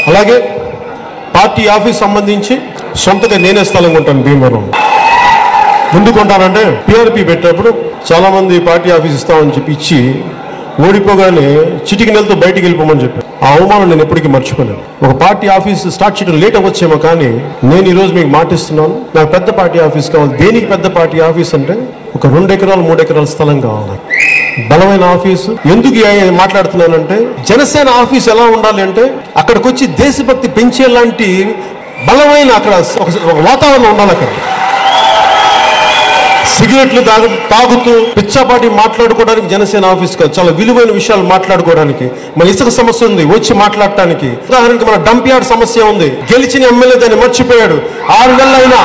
అలాగే party office సంబంధించి సొంతగా నేనే స్థలం కొంటాను భీమవరం ఎందుకు కొంటానంటే పిఆర్పి పెట్టినప్పుడు చాలా మంది పార్టీ ఆఫీస్ ఇస్తామని చెప్పి ఇచ్చి ఓడిపోగానే చిటికి నెలతో బయటికి వెళ్ళిపోమని చెప్పాను ఆ అవమానం నేను ఎప్పటికీ మర్చిపోలేను ఒక పార్టీ ఆఫీస్ స్టార్ట్ చేయడం లేట్ అవ్వచ్చేమో కానీ నేను ఈ రోజు మీకు మాటిస్తున్నాను నాకు పెద్ద పార్టీ ఆఫీస్ కావాలి దేనికి పెద్ద పార్టీ ఆఫీస్ అంటే ఒక రెండు ఎకరాలు మూడు ఎకరాల స్థలం కావాలి నాకు. బలమైన ఆఫీసు ఎందుకు ఈ- మాట్లాడుతున్నానంటే జనసేన ఆఫీస్ ఎలా ఉండాలి అంటే అక్కడికి వచ్చి దేశభక్తి పెంచేలాంటి బలమైన అక్కడ ఒక ఒక వాతావరణం ఉండాలి అక్కడ సిగరెట్లు తాగు తాగుతూ పిచ్చాపాటి మాట్లాడుకోవడానికి జనసేన ఆఫీస్ కాదు చాలా విలువైన విషయాలు మాట్లాడుకోవడానికి మన ఇసుక సమస్య ఉంది వచ్చి మాట్లాడటానికి ఉదాహరణకి మన డంప్ యార్డ్ సమస్య ఉంది గెలిచిన ఎమ్మెల్యే దాన్ని మర్చిపోయాడు ఆరు నెలలైనా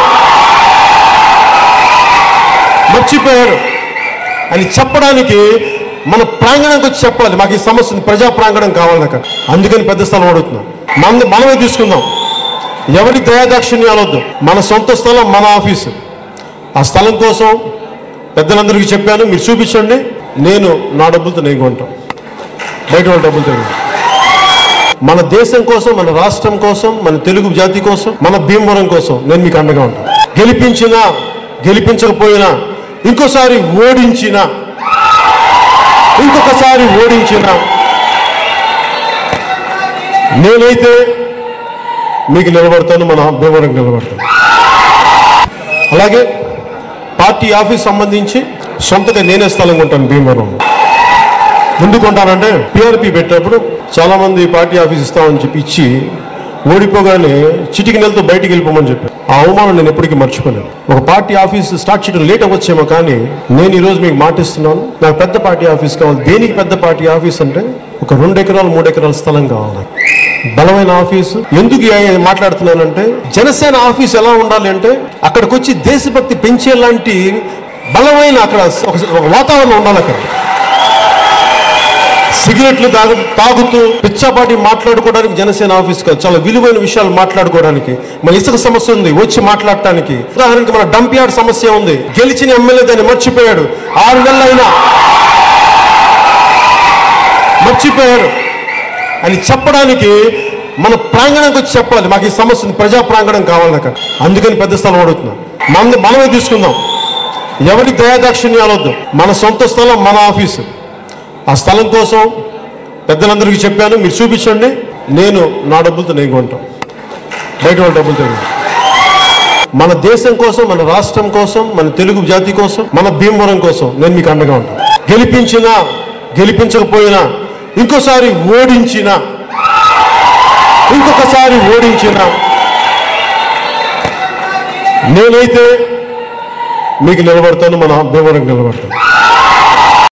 మర్చిపోయాడు అని చెప్పడానికి మన ప్రాంగణంకి వచ్చి చెప్పాలి మాకు ఈ సమస్య ఉంది, ప్రజా ప్రాంగణం కావాలి నాకు అందుకని పెద్ద స్థలం అడుగుతున్నాం మన మనమే తీసుకుందాం ఎవరి దయాదాక్షిణ్యాలొద్దు మన సొంత స్థలం మన ఆఫీసు ఆ స్థలం కోసం పెద్దలందరికీ చెప్పాను మీరు చూపించండి నేను నా డబ్బులతో నేను కొంటాం బయట వాళ్ళ డబ్బులతో నేను కొంటాం. మన దేశం కోసం మన రాష్ట్రం కోసం మన తెలుగు జాతి కోసం మన భీమవరం కోసం నేను మీకు అండగా ఉంటాను గెలిపించినా గెలిపించకపోయినా ఇంకోసారి ఓడించిన ఇంకొకసారి ఓడించిన నేనైతే మీకు నిలబడతాను మన భీమవరం నిలబడతాను అలాగే పార్టీ ఆఫీస్ సంబంధించి సొంతగా నేనే స్థలం కొంటాను భీమవరం ఎందుకు కొంటానంటే పిఆర్పి పెట్టినప్పుడు చాలా మంది పార్టీ ఆఫీస్ ఇస్తామని చెప్పి ఇచ్చి ఓడిపోగానే చిటికి నెలతో బయటికి వెళ్ళిపోమని చెప్పాను ఆ అవమానం నేను ఎప్పటికీ మర్చిపోలేను ఒక పార్టీ ఆఫీస్ స్టార్ట్ చేయడం లేట్ అవ్వచ్చేమో కానీ నేను ఈ రోజు మీకు మాటిస్తున్నాను నాకు పెద్ద పార్టీ ఆఫీస్ కావాలి దేనికి పెద్ద పార్టీ ఆఫీస్ అంటే ఒక రెండు ఎకరాలు మూడు ఎకరాల స్థలం కావాలి నాకు. బలమైన ఆఫీసు ఎందుకు ఈ- మాట్లాడుతున్నానంటే జనసేన ఆఫీస్ ఎలా ఉండాలి అంటే అక్కడికి వచ్చి దేశభక్తి పెంచేలాంటి బలమైన అక్కడ ఒక ఒక వాతావరణం ఉండాలి అక్కడ సిగరెట్లు తాగు తాగుతూ పిచ్చాపాటి మాట్లాడుకోవడానికి జనసేన ఆఫీస్ కాదు చాలా విలువైన విషయాలు మాట్లాడుకోవడానికి మన ఇసుక సమస్య ఉంది వచ్చి మాట్లాడటానికి ఉదాహరణకి మన డంప్ యార్డ్ సమస్య ఉంది గెలిచిన ఎమ్మెల్యే దాన్ని మర్చిపోయాడు ఆరు నెలలైనా మర్చిపోయాడు అని చెప్పడానికి మన ప్రాంగణంకి వచ్చి చెప్పాలి మాకు ఈ సమస్య ఉంది, ప్రజా ప్రాంగణం కావాలి నాకు అందుకని పెద్ద స్థలం అడుగుతున్నాం మన మనమే తీసుకుందాం ఎవరి దయాదాక్షిణ్యాలొద్దు మన సొంత స్థలం మన ఆఫీసు ఆ స్థలం కోసం పెద్దలందరికీ చెప్పాను మీరు చూపించండి నేను నా డబ్బులతో నేను కొంటాం బయట వాళ్ళ డబ్బులతో నేను కొంటాం. మన దేశం కోసం మన రాష్ట్రం కోసం మన తెలుగు జాతి కోసం మన భీమవరం కోసం నేను మీకు అండగా ఉంటాను గెలిపించినా గెలిపించకపోయినా ఇంకోసారి ఓడించిన ఇంకొకసారి ఓడించిన నేనైతే మీకు నిలబడతాను మన భీమవరం నిలబడతాను